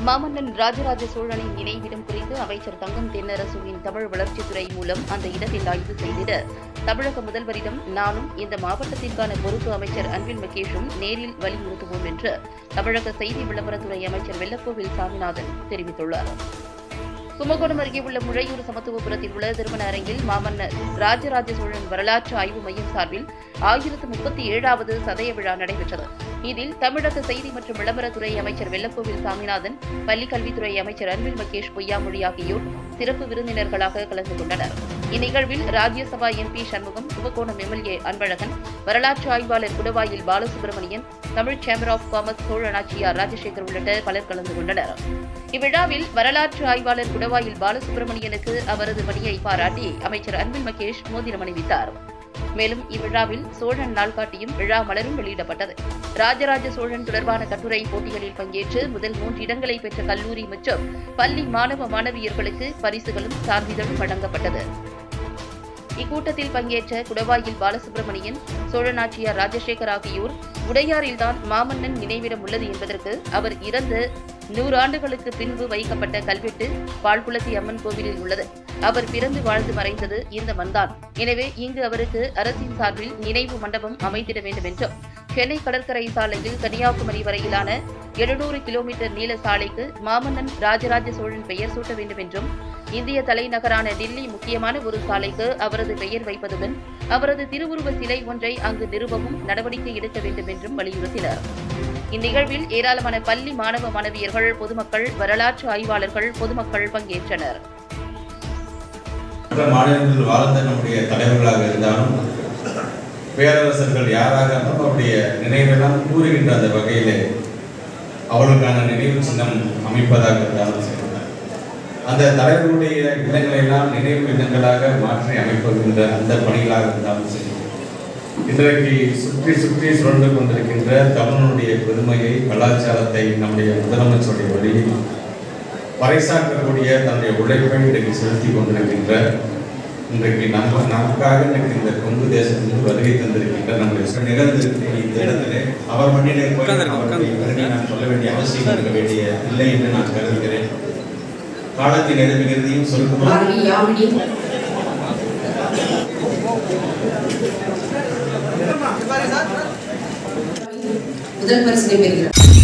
மாமன்னன் ராஜராஜ சோழனின் நினைவிடம் குறித்து அமைச்சர் தங்கம் தென்னரசுவின் தமிழ் வளர்ச்சித்துறை மூலம் அந்த இடத்தில் ஆய்வு செய்திட தமிழக முதல்வரிடம் நானும் இந்த மாவட்டத்திற்கான பொறுப்பு அமைச்சர் அன்பில் மகேஷும் நேரில் வலியுறுத்துவோம் என்று தமிழக செய்தி விளம்பரத்துறை அமைச்சர் வெள்ளக்கோவில் சாமிநாதன் தெரிவித்துள்ளார் கும்பகோணம் அருகே உள்ள முழையூர் சமத்துவபுரத்தில் உள்ள திருமண அரங்கில் மாமன்னர் ராஜராஜ சோழன் வரலாற்று ஆய்வு மையம் சார்பில் ஆயிரத்து முப்பத்தி ஏழாவது சதய விழா நடைபெற்றது இதில் தமிழக செய்தி மற்றும் விளம்பரத்துறை அமைச்சர் வெள்ளக்கோவில் சாமிநாதன் பள்ளிக்கல்வித்துறை அமைச்சர் அன்பில் மகேஷ் பொய்யாமொழி ஆகியோர் சிறப்பு விருந்தினர்களாக கலந்து கொண்டனர் இந்நிகழ்வில் ராஜ்யசபா எம்பி சண்முகம் கும்பகோணம் எம்எல்ஏ அன்பழகன் வரலாற்று ஆய்வாளர் Kudavayil Balasubramanian Tamil chamber of commerce Cholanachiyar Rajasekar உள்ளிட்ட பலர் கலந்து கொண்டனர் இவ்விழாவில் வரலாற்று ஆய்வாளர் குடவாயில் பாலசுப்ரமணியனுக்கு அவரது பணியை பாராட்டி அமைச்சர் அன்பில் மகேஷ் மோதிரம் அணிவித்தார் மேலும் இவ்விழாவில் சோழன் நாள்காட்டியும் விழா மலரும் வெளியிடப்பட்டது ராஜராஜ சோழன் தொடர்பான கட்டுரை போட்டிகளில் பங்கேற்று முதல் மூன்று இடங்களை பெற்ற கல்லூரி மற்றும் பள்ளி மாணவ மாணவியர்களுக்கு பரிசுகளும் சான்றிதழும் வழங்கப்பட்டது இக்கூட்டத்தில் பங்கேற்ற குடவாயில் பாலசுப்ரமணியன் சோழநாச்சியார் ராஜசேகர் ஆகியோர் உடையாரில்தான் மாமன்னன் நினைவிடம் உள்ளது என்பதற்கு அவர் இறந்த நூறு ஆண்டுகளுக்கு பின்பு வைக்கப்பட்ட கல்வெட்டு பால்குளத்தி அம்மன் கோவிலில் உள்ளது அவர் பிறந்து வாழ்ந்து மறைந்தது இந்த மண்தான் எனவே இங்கு அவருக்கு அரசின் சார்பில் நினைவு மண்டபம் அமைத்திட வேண்டும் என்றும் சென்னை கடற்கரை சாலையில் கன்னியாகுமரி வரையிலான எழுநூறு கிலோமீட்டர் நீள சாலைக்கு மாமன்னன் ராஜராஜ சோழன் பெயர் சூட்ட வேண்டும் என்றும் இந்திய தலைநகரான டில்லி முக்கியமான ஒரு சாலைக்கு அவரது பெயர் வைப்பதுடன் அவரது திருவுருவ சிலை ஒன்றை அங்கு நிறுவவும் நடவடிக்கை எடுக்க வேண்டும் என்றும் வலியுறுத்தினர் இந்நிகழ்வில் ஏராளமான பள்ளி மாணவ மாணவியர்கள் பொதுமக்கள் வரலாற்று ஆய்வாளர்கள் பொதுமக்கள் பங்கேற்றனர் மற்ற மாநிலங்களில் வாழ்ந்த நம்முடைய தலைவர்களாக இருந்தாலும் பேரரசர்கள் யாராக இருந்தாலும் அவருடைய நினைவெல்லாம் கூறுகின்ற அந்த வகையிலே அவர்களுக்கான நினைவு சின்னம் அமைப்பதாக இருந்தாலும் சரி அந்த தலைவர்களுடைய இல்லங்களை எல்லாம் நினைவு இல்லங்களாக மாற்றி அமைப்பதுகின்ற அந்த பணிகளாக இருந்தாலும் சரி இன்றைக்கு சுற்றி சுற்றி சுழன்று கொண்டிருக்கின்ற தமிழனுடைய பெருமையை கலாச்சாரத்தை நம்முடைய முதலமைச்சருடைய வழியில் பறைசாற்றக்கூடிய தன்னுடைய உழைப்பை இன்றைக்கு செலுத்தி கொண்டிருக்கின்ற இன்றைக்கு நம்ம நமக்காக இன்றைக்கு இந்த கொங்கு தேசத்திலிருந்து வருகை தந்திருக்கின்ற நம்முடைய நிகழ்ந்திருக்கிற இந்த இடத்திலே அவர் மண்ணிலே போய் அவருடைய பெருமை நான் சொல்ல வேண்டிய அவசியம் இருக்க வேண்டிய இல்லை என்று நான் கருதுகிறேன் காலத்தின் எதிர்ப்பினிறுதியும் சொல்லுவோம் மாணவி யாமினி முதல் பரிசினை பெறுகிறார்